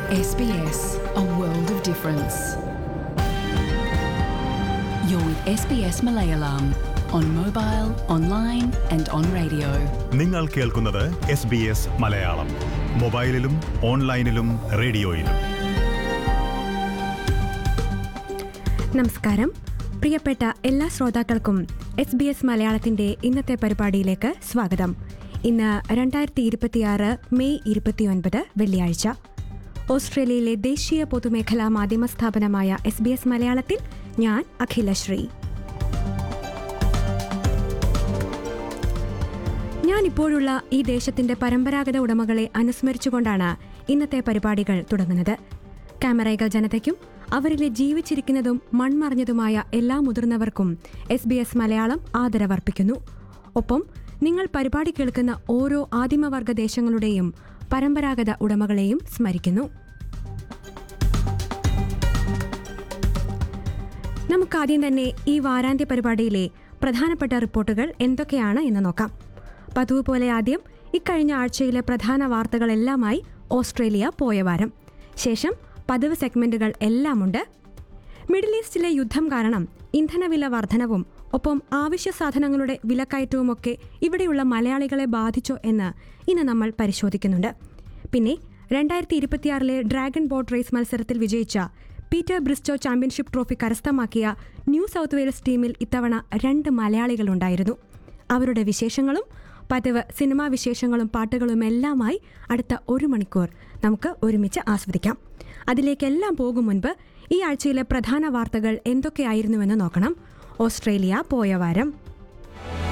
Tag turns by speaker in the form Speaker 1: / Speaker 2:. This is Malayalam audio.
Speaker 1: SBS, a world of difference. You're with SBS Malayalam on mobile, online, and on radio.
Speaker 2: നിങ്ങൾ കേൾക്കുന്നത് എസ് ബി എസ് മലയാളം മൊബൈലിലും ഓൺലൈനിലും റേഡിയോയിലും
Speaker 3: നമസ്കാരം പ്രിയപ്പെട്ട എല്ലാ ശ്രോതാക്കൾക്കും എസ് ബി എസ് മലയാളത്തിന്റെ ഇന്നത്തെ പരിപാടിയിലേക്ക് സ്വാഗതം ഇന്ന് രണ്ടായിരത്തി ഇരുപത്തിയാറ് മെയ് ഇരുപത്തിയൊൻപത് വെള്ളിയാഴ്ച ഓസ്ട്രേലിയയിലെ ദേശീയ പൊതുമേഖലാ മാധ്യമ സ്ഥാപനമായ എസ് ബി എസ് മലയാളത്തിൽ ഞാൻ അഖിലശ്രീ ഞാൻ ഇപ്പോഴുള്ള ഈ ദേശത്തിന്റെ പരമ്പരാഗത ഉടമകളെ അനുസ്മരിച്ചുകൊണ്ടാണ് ഇന്നത്തെ പരിപാടികൾ തുടങ്ങുന്നത് ക്യാമറകൾ ജനതയ്ക്കും അവരിലെ ജീവിച്ചിരിക്കുന്നതും മൺമറഞ്ഞതുമായ എല്ലാ മുതിർന്നവർക്കും എസ് ബി എസ് മലയാളം ആദരവർപ്പിക്കുന്നു ഒപ്പം നിങ്ങൾ പരിപാടി കേൾക്കുന്ന ഓരോ ആദിമവർഗ ദേശങ്ങളുടെയും പരമ്പരാഗത ഉടമകളെയും സ്മരിക്കുന്നു നമുക്കാദ്യം തന്നെ ഈ വാരാന്ത്യ പരിപാടിയിലെ പ്രധാനപ്പെട്ട റിപ്പോർട്ടുകൾ എന്തൊക്കെയാണ് എന്ന് നോക്കാം പതിവ് പോലെ ആദ്യം ഇക്കഴിഞ്ഞ ആഴ്ചയിലെ പ്രധാന വാർത്തകളെല്ലാമായി ഓസ്ട്രേലിയ പോയ വാരം ശേഷം പതിവ് സെഗ്മെന്റുകൾ എല്ലാമുണ്ട് മിഡിൽ ഈസ്റ്റിലെ യുദ്ധം കാരണം ഇന്ധനവില വർധനവും ഒപ്പം ആവശ്യ സാധനങ്ങളുടെ വിലക്കയറ്റവുമൊക്കെ ഇവിടെയുള്ള മലയാളികളെ ബാധിച്ചോ എന്ന് ഇന്ന് നമ്മൾ പരിശോധിക്കുന്നുണ്ട് പിന്നെ രണ്ടായിരത്തി ഇരുപത്തിയാറിലെ ഡ്രാഗൺ ബോട്ട് റേസ് മത്സരത്തിൽ വിജയിച്ച പീറ്റർ ബ്രിസ്റ്റോ ചാമ്പ്യൻഷിപ്പ് ട്രോഫി കരസ്ഥമാക്കിയ ന്യൂ സൗത്ത് വെയിൽസ് ടീമിൽ ഇത്തവണ രണ്ട് മലയാളികളുണ്ടായിരുന്നു അവരുടെ വിശേഷങ്ങളും പതിവ് സിനിമാ വിശേഷങ്ങളും പാട്ടുകളും എല്ലാമായി അടുത്ത ഒരു മണിക്കൂർ നമുക്ക് ഒരുമിച്ച് ആസ്വദിക്കാം അതിലേക്കെല്ലാം പോകും മുൻപ് ഈ ആഴ്ചയിലെ പ്രധാന വാർത്തകൾ എന്തൊക്കെയായിരുന്നുവെന്ന് നോക്കണം ഓസ്ട്രേലിയ പോയ വാരം